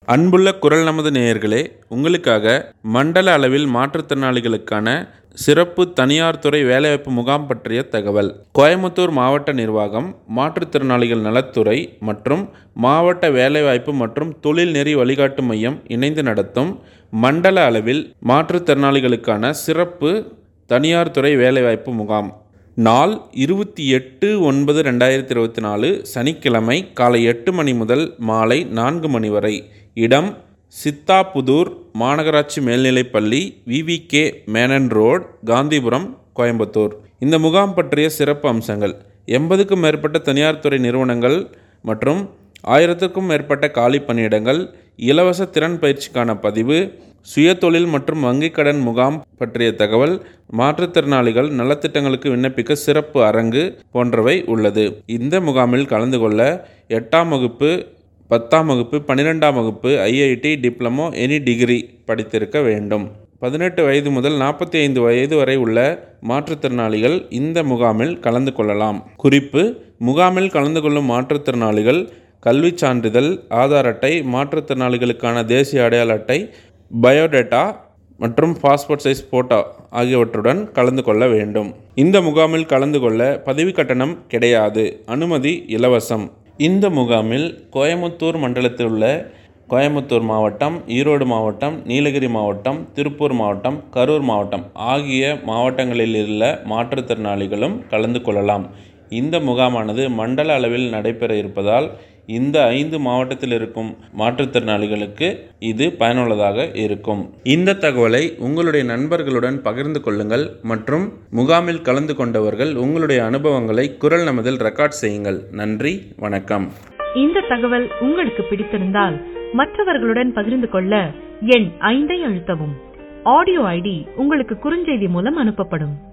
அன்புள்ள குரல் நமது நேயர்களே உங்களுக்காக மண்டல அளவில் மாற்றுத்திறனாளிகளுக்கான சிறப்பு தனியார் துறை வேலைவாய்ப்பு முகாம் பற்றிய தகவல் கோயம்புத்தூர் மாவட்ட நிர்வாகம் மாற்றுத்திறனாளிகள் நலத்துறை மற்றும் மாவட்ட வேலைவாய்ப்பு மற்றும் தொழில் நெறி வழிகாட்டு மையம் இணைந்து நடத்தும் மண்டல அளவில் மாற்றுத்திறனாளிகளுக்கான சிறப்பு தனியார் துறை வேலைவாய்ப்பு முகாம் நாள் இருபத்தி எட்டு ஒன்பது ரெண்டாயிரத்தி இருபத்தி நாலு சனிக்கிழமை காலை எட்டு மணி முதல் மாலை நான்கு மணி வரை இடம் சித்தாபுதூர் மாநகராட்சி மேல்நிலைப்பள்ளி விவிகே மேனன் ரோட் காந்திபுரம் கோயம்புத்தூர் இந்த முகாம் பற்றிய சிறப்பு அம்சங்கள் எண்பதுக்கும் மேற்பட்ட தனியார் துறை நிறுவனங்கள் மற்றும் ஆயிரத்துக்கும் மேற்பட்ட காலி பணியிடங்கள் இலவச திறன் பயிற்சிக்கான பதிவு சுயதொழில் மற்றும் வங்கிக் கடன் முகாம் பற்றிய தகவல் மாற்றுத்திறனாளிகள் நலத்திட்டங்களுக்கு விண்ணப்பிக்க சிறப்பு அரங்கு போன்றவை உள்ளது இந்த முகாமில் கலந்து கொள்ள எட்டாம் வகுப்பு பத்தாம் வகுப்பு பன்னிரெண்டாம் வகுப்பு ஐஐடி டிப்ளமோ எனி டிகிரி படித்திருக்க வேண்டும் பதினெட்டு வயது முதல் நாற்பத்தி ஐந்து வயது வரை உள்ள மாற்றுத்திறனாளிகள் இந்த முகாமில் கலந்து கொள்ளலாம் குறிப்பு முகாமில் கலந்து கொள்ளும் மாற்றுத்திறனாளிகள் கல்விச் சான்றிதழ் ஆதார் அட்டை மாற்றுத்திறனாளிகளுக்கான தேசிய அடையாள அட்டை பயோடேட்டா மற்றும் பாஸ்போர்ட் சைஸ் போட்டோ ஆகியவற்றுடன் கலந்து கொள்ள வேண்டும் இந்த முகாமில் கலந்து கொள்ள பதவி கட்டணம் கிடையாது அனுமதி இலவசம் இந்த முகாமில் கோயமுத்தூர் மண்டலத்தில் உள்ள கோயம்புத்தூர் மாவட்டம் ஈரோடு மாவட்டம் நீலகிரி மாவட்டம் திருப்பூர் மாவட்டம் கரூர் மாவட்டம் ஆகிய மாவட்டங்களில் உள்ள மாற்றுத்திறனாளிகளும் கலந்து கொள்ளலாம் இந்த முகாமானது மண்டல அளவில் நடைபெற இருப்பதால் இந்த ஐந்து மாவட்டத்தில் இருக்கும் மாற்றுத்திறனாளிகளுக்கு இது பயனுள்ளதாக இருக்கும் இந்த தகவலை உங்களுடைய நண்பர்களுடன் பகிர்ந்து கொள்ளுங்கள் மற்றும் முகாமில் கலந்து கொண்டவர்கள் உங்களுடைய அனுபவங்களை குரல் நமதில் ரெக்கார்ட் செய்யுங்கள் நன்றி வணக்கம் இந்த தகவல் உங்களுக்கு பிடித்திருந்தால் மற்றவர்களுடன் பகிர்ந்து கொள்ள எண் ஐந்தை அழுத்தவும் ஆடியோ ஐடி உங்களுக்கு குறுஞ்செய்தி மூலம் அனுப்பப்படும்